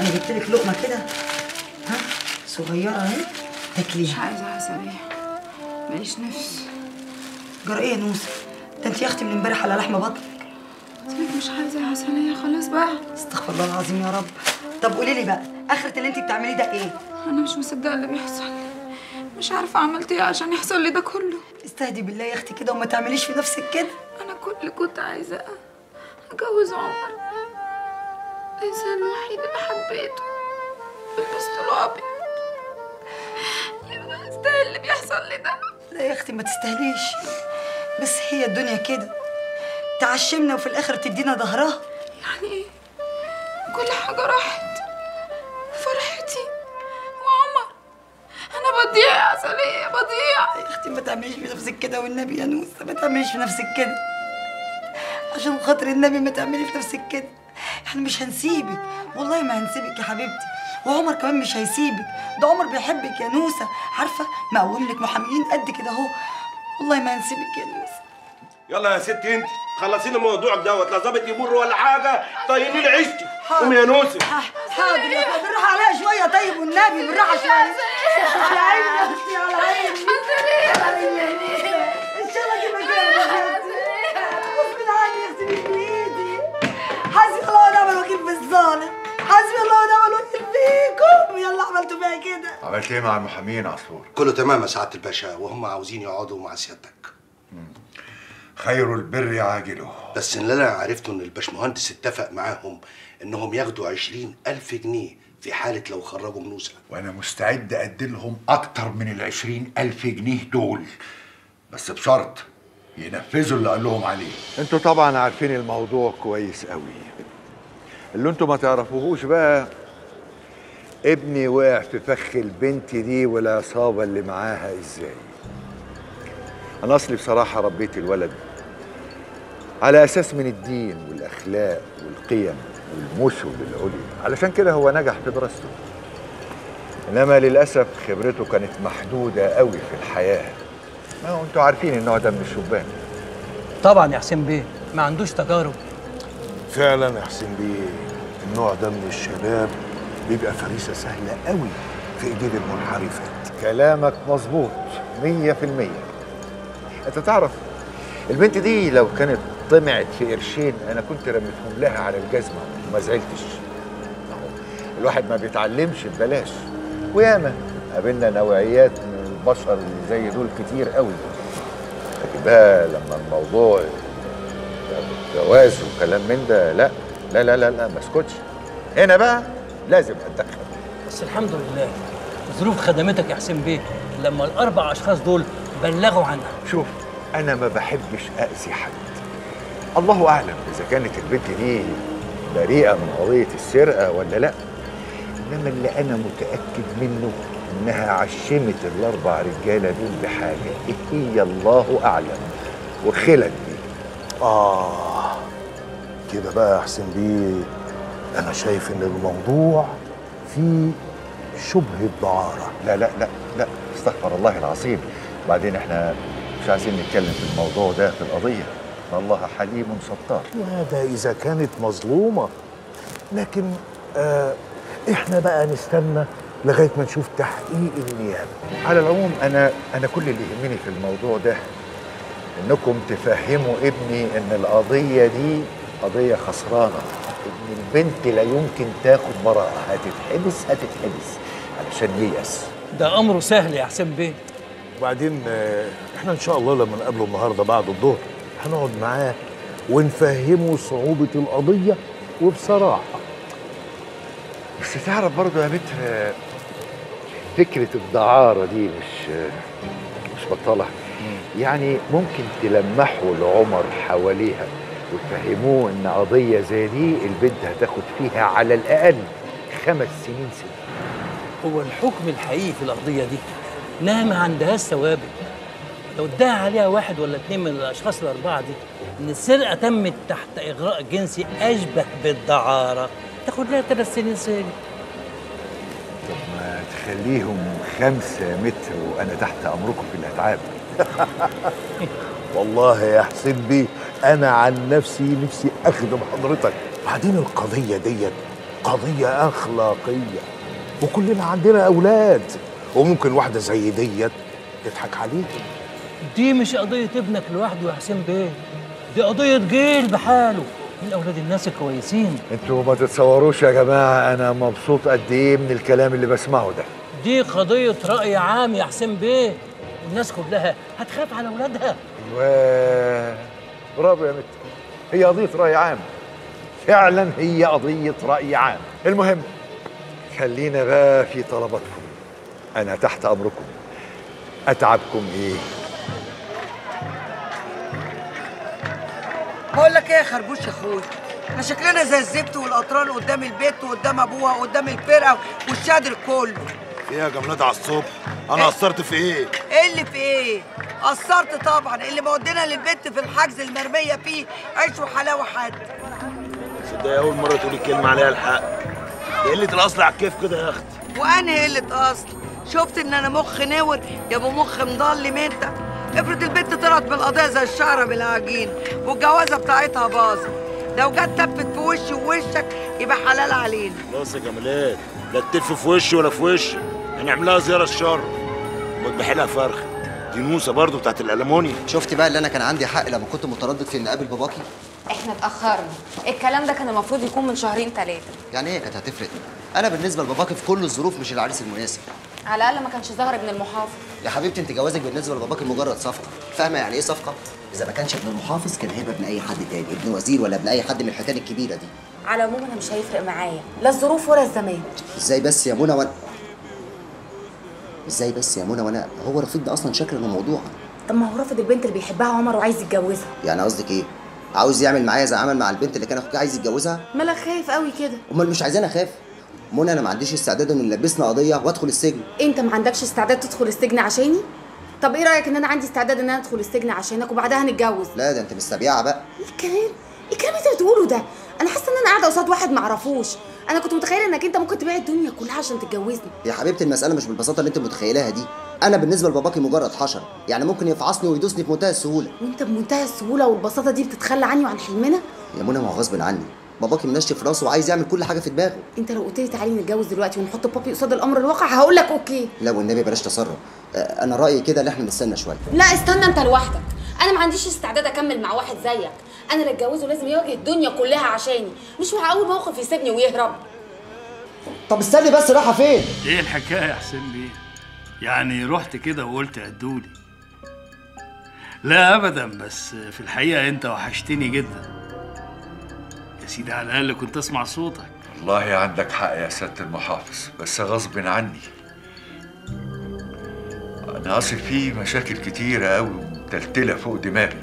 انا جبت لك لقمه كده ها صغيره اهي تاكليها مش عايزة عسلية ماليش نفس جرى ايه يا نوسه ده انت يا اختي من امبارح على لحم بطن قلت لك مش عايزة عسلية خلاص بقى استغفر الله العظيم يا رب طب قولي لي بقى اخره اللي انت بتعمليه ده ايه أنا مش مصدقة اللي بيحصل لي مش عارفة عملت إيه عشان يحصل لي ده كله استهدي بالله يا اختي كده وما تعمليش في نفسك كده أنا كل اللي كنت عايزاه أتجوز عمر الإنسان الوحيد اللي حبيته لبست له أبيض يبقى أستاهل اللي بيحصل لي ده لا يا اختي ما تستاهليش بس هي الدنيا كده تعشمنا وفي الاخر تدينا ظهرها يعني إيه كل حاجة راحت فرحتي وعمر أنا بضيع يا عسلية بضيع يا اختي ما تعمليش في نفسك كده والنبي يا نوسه ما تعمليش في نفسك كده عشان خاطر النبي ما تعملي في نفسك كده احنا مش هنسيبك والله ما هنسيبك يا حبيبتي وعمر كمان مش هيسيبك ده عمر بيحبك يا نوسه عارفه مقوم لك محاميين قد كده اهو والله ما هنسيبك يا نوسه يلا يا ستي انت خلصينا الموضوع دوت لا ظابط يمر ولا حاجه طيني لي عيشتي قومي يا نوسه حاضر يا اخويا بالراحه عليها شويه طيب والنبي بالراحه شويه على عيني يا اختي على عيني على عيني ان شاء الله اجيب مكانك يا اختي غصب عني يا اختي مش بايدي حسبي الله ونعم الوكيل في الظالم حسبي الله ونعم الوكيل فيكم يلا عملتوا فيها كده عملت ايه مع المحامين عصفور؟ كله تمام يا سعاده الباشا وهم عاوزين يقعدوا مع سيادتك خير البر عاجله بس اللي انا عرفته ان الباشمهندس اتفق معاهم انهم ياخدوا عشرين الف جنيه في حالة لو خرجوا منوسة وانا مستعد اديلهم اكتر من العشرين الف جنيه دول بس بشرط ينفذوا اللي قال لهم عليه انتوا طبعا عارفين الموضوع كويس قوي اللي انتوا ما تعرفوهوش بقى ابني وقع في فخ البنت دي والعصابة اللي معاها ازاي انا اصلي بصراحة ربيت الولد على اساس من الدين والاخلاق والقيم والمثل العليا علشان كده هو نجح في دراسته انما للاسف خبرته كانت محدودة قوي في الحياة ما هو انتوا عارفين النوع ده من الشبان طبعا يا حسين بيه ما عندوش تجارب فعلا يا حسين بيه النوع ده من الشباب بيبقى فريسه سهله قوي في ايدين المنحرفات كلامك مظبوط مية في المية انت تعرف البنت دي لو كانت طمعت في قرشين انا كنت رميتهم لها على الجزمة وما زعلتش اهو الواحد ما بيتعلمش ببلاش وياما قابلنا نوعيات من البشر اللي زي دول كتير قوي لكن بقى لما الموضوع يبقى جواز وكلام من ده لا لا لا لا, لا ما اسكتش هنا بقى لازم اتدخل بس الحمد لله ظروف خدمتك يا حسين بيه لما الاربع اشخاص دول بلغوا عنها شوف انا ما بحبش اذي حد الله اعلم اذا كانت البنت دي بريئه من قضيه السرقه ولا لا انما اللي انا متاكد منه انها عشمت الاربع رجاله دول بحاجه ايه هي الله اعلم وخلت دي اه كده بقى يا حسين بيه انا شايف ان الموضوع فيه شبهه دعاره لا لا لا لا استغفر الله العظيم بعدين احنا مش عايزين نتكلم في الموضوع ده في القضيه إن الله حليم ستار وهذا اذا كانت مظلومه لكن آه احنا بقى نستنى لغايه ما نشوف تحقيق النيابه على العموم انا انا كل اللي يهمني في الموضوع ده انكم تفهموا ابني ان القضيه دي قضيه خسرانه ان البنت لا يمكن تاخد براءه هتتحبس هتتحبس علشان ييأس ده امره سهل يا حسين بيه وبعدين آه، احنا ان شاء الله لما نقابله النهارده بعد الظهر هنقعد معاه ونفهمه صعوبه القضيه وبصراحه بس تعرف برضه يا متر فكرة الدعارة دي مش مش بطالة يعني ممكن تلمحوا لعمر حواليها وتفهموه ان قضية زي دي البنت هتاخد فيها على الأقل خمس سنين سجن هو الحكم الحقيقي في القضيه دي انها ما عندهاش ثوابت لو ادعى عليها واحد ولا اتنين من الاشخاص الاربعه دي ان السرقه تمت تحت اغراء جنسي اشبه بالدعاره تاخد لها ثلاث سنين سجن طب ما تخليهم خمسة متر وأنا تحت أمركم في الأتعاب والله يا حسين بيه انا عن نفسي نفسي اخدم حضرتك بعدين القضيه ديت قضيه اخلاقيه وكلنا عندنا اولاد وممكن واحده زي ديت تضحك عليك دي مش قضية ابنك لوحده يا حسين بيه دي قضية جيل بحاله من أولاد الناس الكويسين انتوا ما تتصوروش يا جماعه انا مبسوط قد ايه من الكلام اللي بسمعه ده دي قضية رأي عام يا حسين بيه والناس كلها هتخاف على أولادها و برافو يا مت هي قضيه راي عام فعلا هي قضيه راي عام المهم خلينا بقى في طلباتكم انا تحت امركم اتعبكم ايه بقول لك ايه يا خربوش يا اخويا احنا شكلنا زي الزبط والاطران قدام البيت وقدام ابوها وقدام الفرقه والشادر كله ايه يا جملات على الصبح انا قصرت في ايه ايه اللي في ايه قصرت طبعا اللي مودينا للبيت في الحجز المرميه فيه عيش وحلاوه حد صدق اول مره تقولي كلمه عليها الحق دي قله الاصل على الكيف كده يا اختي وانهي قله اصل شفت ان انا مخ نور يا ابو مخ مضلم انت افرض البنت طلعت بالقضيه زي الشعره بالعجين والجوازه بتاعتها باظت لو جت تبت في وشي ووشك يبقى حلال علينا خلاص يا جمالات لا تلف في وشي ولا في وشي هنعملها زياره الشر وتبيعي لها فرخ دي نوسه برضو بتاعت الالمونيا شفت بقى اللي انا كان عندي حق لما كنت متردد في ان اقابل باباكي احنا اتأخرنا الكلام ده كان المفروض يكون من شهرين ثلاثة يعني ايه كانت هتفرق انا بالنسبه لباباكي في كل الظروف مش العريس المناسب على الأقل ما كانش ظهر ابن المحافظ يا حبيبتي انت جوازك بالنسبه لباباكي مجرد صفقه فاهمه يعني ايه صفقه اذا ما كانش ابن المحافظ كان هيبقى ابن اي حد تاني ابن وزير ولا ابن اي حد من الحيتان الكبيره دي على العموم أنا مش هيفرق معايا لا الظروف ولا الزمان ازاي بس يا منى وانا ازاي بس يا منى وانا هو رفيق ده اصلا شكل انه موضوع طب ما هو رافض البنت اللي بيحبها عمر وعايز يتجوزها يعني قصدك ايه عاوز يعمل معايا زي عمل مع البنت اللي كان اخوك عايز يتجوزها مالك خايف قوي كده امال مش عايزاني اخاف منى انا ما عنديش استعداد انه يلبسنا قضيه وادخل السجن انت ما عندكش استعداد تدخل السجن عشاني طب ايه رايك ان انا عندي استعداد ان انا ادخل السجن عشانك وبعدها نتجوز لا ده انت مستبيعه بقى ايه الكلام ايه الكلام اللي انت بتقوله ده انا حاسه ان انا قاعده قصاد واحد ما اعرفوش انا كنت متخيله انك انت ممكن تبيع الدنيا كلها عشان تتجوزني يا حبيبتي المساله مش بالبساطه اللي انت متخيلاها دي انا بالنسبه لباباكي مجرد حشر يعني ممكن يفعصني ويدوسني بمنتهى السهوله وانت بمنتهى السهوله والبساطه دي بتتخلى عني وعن حلمنا يا منى ما هو غصب عني باباكي منشف راسه وعايز يعمل كل حاجه في دماغه انت لو قلت لي تعالي نتجوز دلوقتي ونحط بابي قصاد الامر الواقع هقول لك اوكي لا والنبي بلاش تسرع آه، انا رايي كده ان احنا نستنى شويه لا استنى انت لوحدك انا ما عنديش استعداد اكمل مع واحد زيك انا اللي اتجوزه لازم يواجه الدنيا كلها عشاني مش مع اول موقف يسيبني ويهرب طب استني بس رايحه فين ايه الحكايه يا حسين بيه يعني رحت كده وقلت ادولي لا ابدا بس في الحقيقه انت وحشتني جدا يا سيدي على الاقل كنت اسمع صوتك والله عندك حق يا سيادة المحافظ بس غصب عني أنا أصل في مشاكل كتيرة أوي ومتلتلة فوق دماغي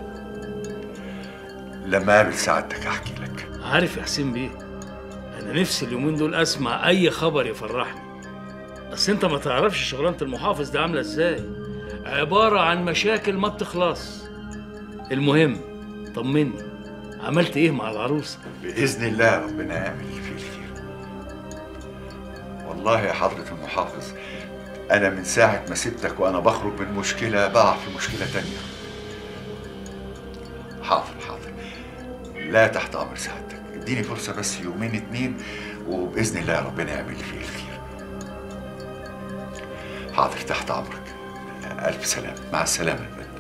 لما أقابل سعادتك أحكي لك عارف يا حسين بيه انا نفسي اليومين دول اسمع اي خبر يفرحني بس انت ما تعرفش شغلانه المحافظ ده عامله ازاي عباره عن مشاكل ما بتخلص المهم طمني عملت ايه مع العروسه بإذن الله ربنا يعمل اللي فيه الخير والله يا حضرة المحافظ أنا من ساعة ما سبتك وأنا بخرج من مشكلة بقع في مشكلة تانية حاضر حاضر لا تحت أمر سعادتك اديني فرصة بس يومين اتنين وبإذن الله ربنا يعمل اللي فيه الخير حاضر تحت أمرك ألف سلامة مع السلامة يا فندم.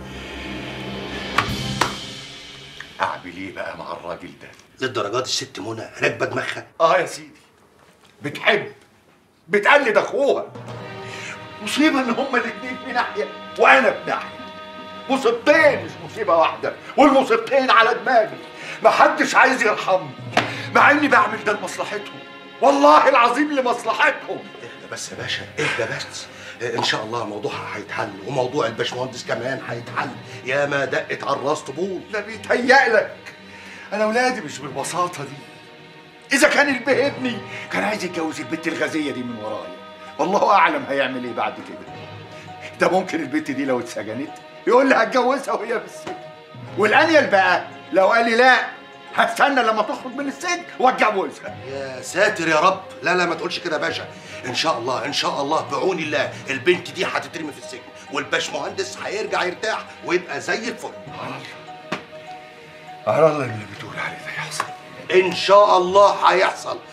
أعمل إيه بقى مع الراجل ده؟ للدرجات الست منى راكبه دماغها اه يا سيدي بتحب بتقلد اخوها مصيبه ان هما الاثنين في ناحيه وانا في ناحيه مصيبتين مش مصيبه واحده والمصيبتين على دماغي محدش عايز يرحمني مع اني بعمل ده لمصلحتهم والله العظيم لمصلحتهم اهدى بس يا باشا اهدى بس آه، ان شاء الله موضوعها هيتحل وموضوع الباشمهندس كمان هيتحل يا ما دقت على الراس طبول لا بيتهيألك انا ولادي مش بالبساطه دي اذا كان البه ابني كان عايز يتجوز البت الغازيه دي من ورايا والله اعلم هيعمل ايه بعد كده ده ممكن البت دي لو اتسجنت يقول لي هتجوزها وهي في السجن والانيل بقى لو قال لي لا هستنى لما تخرج من السجن واتجوزها يا ساتر يا رب لا لا ما تقولش كده يا باشا ان شاء الله ان شاء الله بعون الله البنت دي هتترمي في السجن والباشمهندس هيرجع يرتاح ويبقى زي الفل على الله اللي بتقول عليه ده يحصل ان شاء الله هيحصل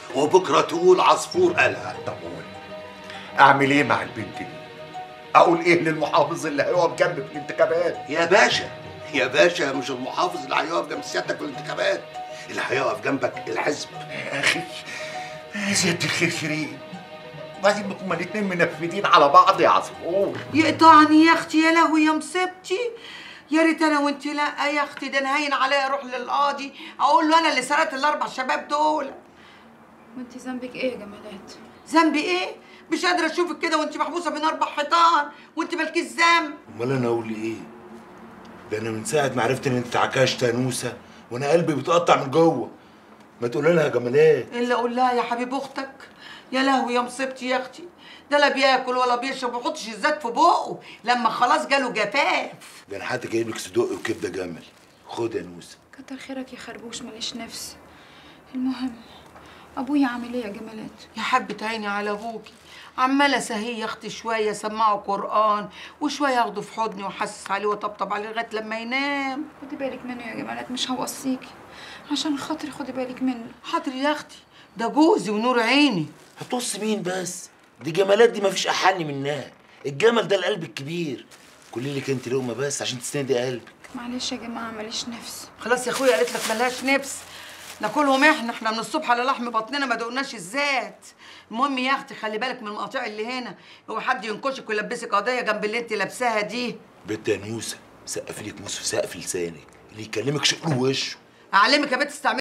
وبكره تقول عصفور قالها طب قول اعمل ايه مع البنت دي اقول ايه للمحافظ اللي هيقف جنبي في الانتخابات يا باشا يا باشا مش المحافظ اللي هيقف جنب سيادتك في الانتخابات اللي هيقف جنبك الحزب يا اخي يا سيادة الخير شيرين وبعدين هما الاتنين منفذين على بعض يا عصفور يقطعني يا اختي يا لهوي يا مصيبتي يا ريت انا وانت لا يا اختي ده انا هين عليا اروح للقاضي اقول له انا اللي سرقت الاربع شباب دول وانت ذنبك ايه يا جمالات ذنبي ايه مش قادره اشوفك كده وانت محبوسه بين اربع حيطان وانت مالكيش ذنب امال انا اقول ايه ده انا من ساعه ما عرفت ان انت عكاشت يا نوسه وانا قلبي بيتقطع من جوه ما تقول لها يا جمالات الا اقول لها يا حبيب اختك يا لهوي يا مصيبتي يا اختي ده لا بياكل ولا بيشرب ما يحطش الزيت في بقه لما خلاص جاله جفاف ده انا حتى جايب لك صدق وكبده جمل خد يا نوسه كتر خيرك يا خربوش ماليش نفس المهم ابويا عامل ايه يا جمالات يا حبة عيني على ابوكي عمالة سهي يا اختي شوية سمعه قرآن وشوية اخده في حضني واحسس عليه وطبطب عليه لغاية لما ينام خدي بالك منه يا جمالات مش هوصيكي عشان خاطري خدي بالك منه حاضر يا اختي ده جوزي ونور عيني هتوص مين بس دي جمالات دي مفيش احن منها الجمل ده القلب الكبير كل لك انت لقمه بس عشان تسندي قلبك معلش يا جماعه ماليش نفس خلاص يا اخويا قالت لك ملهاش نفس ناكلهم احنا احنا من الصبح على لحم بطننا ما دقناش الزيت المهم يا اختي خلي بالك من المقاطيع اللي هنا هو حد ينكشك ويلبسك قضيه جنب اللي انت لابساها دي بنت يا نوسه سقف لك موس في سقف لسانك اللي يكلمك شقله وشه اعلمك يا بنت استعملي